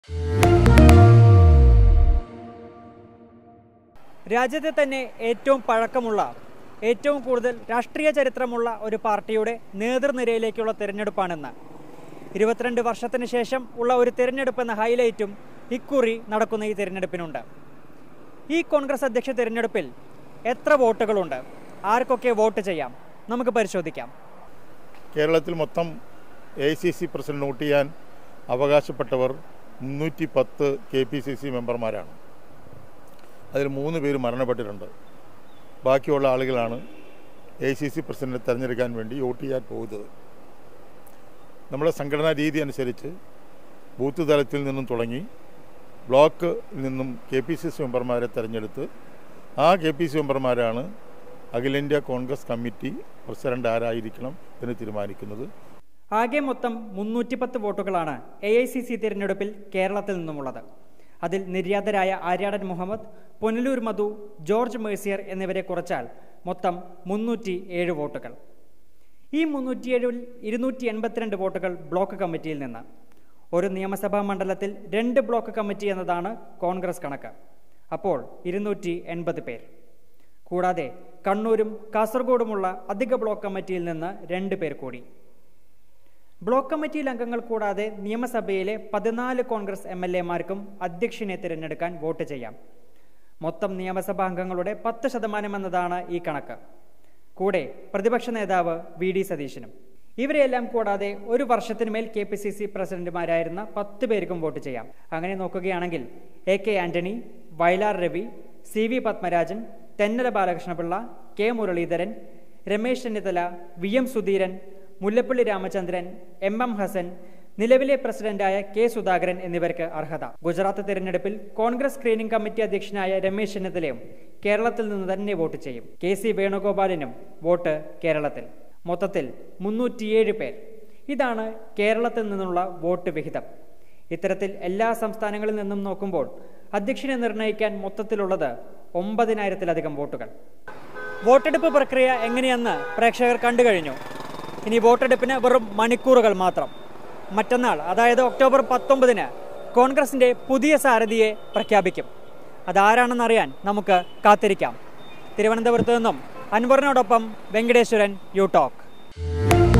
രാജ്യത്തെ തന്നെ ഏറ്റവും പഴക്കമുള്ള ഏറ്റവും കൂടുതൽ രാഷ്ട്രീയ ചരിത്രമുള്ള ഒരു പാർട്ടിയുടെ നേതൃനിരയിലേക്കുള്ള തിരഞ്ഞെടുപ്പാണെന്ന് ഇരുപത്തിരണ്ട് വർഷത്തിന് ശേഷം ഉള്ള ഒരു തിരഞ്ഞെടുപ്പ് എന്ന ഹൈലൈറ്റും ഇക്കുറി നടക്കുന്ന ഈ തിരഞ്ഞെടുപ്പിനുണ്ട് ഈ കോൺഗ്രസ് അധ്യക്ഷ തിരഞ്ഞെടുപ്പിൽ എത്ര വോട്ടുകളുണ്ട് ആർക്കൊക്കെ വോട്ട് ചെയ്യാം നമുക്ക് പരിശോധിക്കാം കേരളത്തിൽ മൊത്തം A I C C president vote ചെയ്യാൻ അവകാശപ്പെട്ടവർ മുന്നൂറ്റി പത്ത് കെ പി സി സി മെമ്പർമാരാണ് അതിൽ മൂന്ന് പേര് മരണപ്പെട്ടിട്ടുണ്ട് ബാക്കിയുള്ള ആളുകളാണ് എ ഐ സി സി പ്രസിഡന്റിനെ തിരഞ്ഞെടുക്കാൻ വേണ്ടി വോട്ട് ചെയ്യാൻ പോകുന്നത് നമ്മുടെ സംഘടനാ രീതി അനുസരിച്ച് ബൂത്ത് തലത്തിൽ നിന്നും തുടങ്ങി ബ്ലോക്ക് നിന്നും കെ പി സി സി മെമ്പർമാരെ തിരഞ്ഞെടുത്ത് ആ കെ പി സി മെമ്പർമാരാണ് അഖിലേന്ത്യാ കോൺഗ്രസ് കമ്മിറ്റി പ്രസിഡന്റ് ആരായിരിക്കണം എന്ന് തീരുമാനിക്കുന്നത് ആകെ മൊത്തം മുന്നൂറ്റി പത്ത് വോട്ടുകളാണ് എ ഐ സി സി തിരഞ്ഞെടുപ്പിൽ കേരളത്തിൽ നിന്നുമുള്ളത് അതിൽ നിര്യാതരായ ആര്യാടൻ മുഹമ്മദ് പുനലൂർ മധു ജോർജ് മേഴ്സിയർ എന്നിവരെ കുറച്ചാൽ മൊത്തം മുന്നൂറ്റി ഏഴ് വോട്ടുകൾ ഈ മുന്നൂറ്റിയേഴിൽ ഇരുന്നൂറ്റി എൺപത്തിരണ്ട് വോട്ടുകൾ ബ്ലോക്ക് കമ്മിറ്റിയിൽ നിന്ന് ഒരു നിയമസഭാ മണ്ഡലത്തിൽ രണ്ട് ബ്ലോക്ക് കമ്മിറ്റി എന്നതാണ് കോൺഗ്രസ് കണക്ക് അപ്പോൾ ഇരുന്നൂറ്റി എൺപത് പേർ കൂടാതെ കണ്ണൂരും കാസർഗോഡുമുള്ള അധിക ബ്ലോക്ക് കമ്മിറ്റിയിൽ നിന്ന് രണ്ട് പേർ കൂടി ബ്ലോക്ക് കമ്മിറ്റിയിൽ അംഗങ്ങൾ കൂടാതെ നിയമസഭയിലെ പതിനാല് കോൺഗ്രസ് എം എൽ എമാർക്കും അധ്യക്ഷനെ തിരഞ്ഞെടുക്കാൻ വോട്ട് ചെയ്യാം മൊത്തം നിയമസഭാ അംഗങ്ങളുടെ പത്ത് ശതമാനം എന്നതാണ് ഈ കണക്ക് കൂടെ പ്രതിപക്ഷ നേതാവ് വി ഡി സതീശനും ഇവരെയെല്ലാം കൂടാതെ ഒരു വർഷത്തിന് മേൽ കെ പി സി സി പ്രസിഡന്റുമാരായിരുന്ന പത്ത് പേർക്കും വോട്ട് ചെയ്യാം അങ്ങനെ നോക്കുകയാണെങ്കിൽ A K Antony Vayalar Ravi C V Padmarajan Thennala Balakrishnapillai K Muraleedharan Ramesh Chennithala V M Sudheeran Mullappally Ramachandran M M Hassan നിലവിലെ പ്രസിഡന്റായ കെ സുധാകരൻ എന്നിവർക്ക് അർഹത ഗുജറാത്ത് തിരഞ്ഞെടുപ്പിൽ കോൺഗ്രസ് സ്ക്രീനിംഗ് കമ്മിറ്റി അധ്യക്ഷനായ രമേശ് ചെന്നിത്തലയും കേരളത്തിൽ നിന്ന് തന്നെ വോട്ട് ചെയ്യും കെ സി വേണുഗോപാലിനും വോട്ട് കേരളത്തിൽ മൊത്തത്തിൽ മുന്നൂറ്റിയേഴ് പേർ ഇതാണ് കേരളത്തിൽ നിന്നുള്ള വോട്ട് വിഹിതം ഇത്തരത്തിൽ എല്ലാ സംസ്ഥാനങ്ങളിൽ നിന്നും നോക്കുമ്പോൾ അധ്യക്ഷനെ നിർണ്ണയിക്കാൻ മൊത്തത്തിലുള്ളത് ഒമ്പതിനായിരത്തിലധികം വോട്ടുകൾ വോട്ടെടുപ്പ് പ്രക്രിയ എങ്ങനെയെന്ന് പ്രേക്ഷകർ കണ്ടു കഴിഞ്ഞു ഇനി വോട്ടെടുപ്പിന് വെറും മണിക്കൂറുകൾ മാത്രം മറ്റന്നാൾ അതായത് ഒക്ടോബർ പത്തൊമ്പതിന് കോൺഗ്രസിന്റെ പുതിയ സാരഥിയെ പ്രഖ്യാപിക്കും അതാരാണെന്നറിയാൻ നമുക്ക് കാത്തിരിക്കാം തിരുവനന്തപുരത്ത് നിന്നും അൻവറിനോടൊപ്പം വെങ്കടേശ്വരൻ യു ടോക്ക്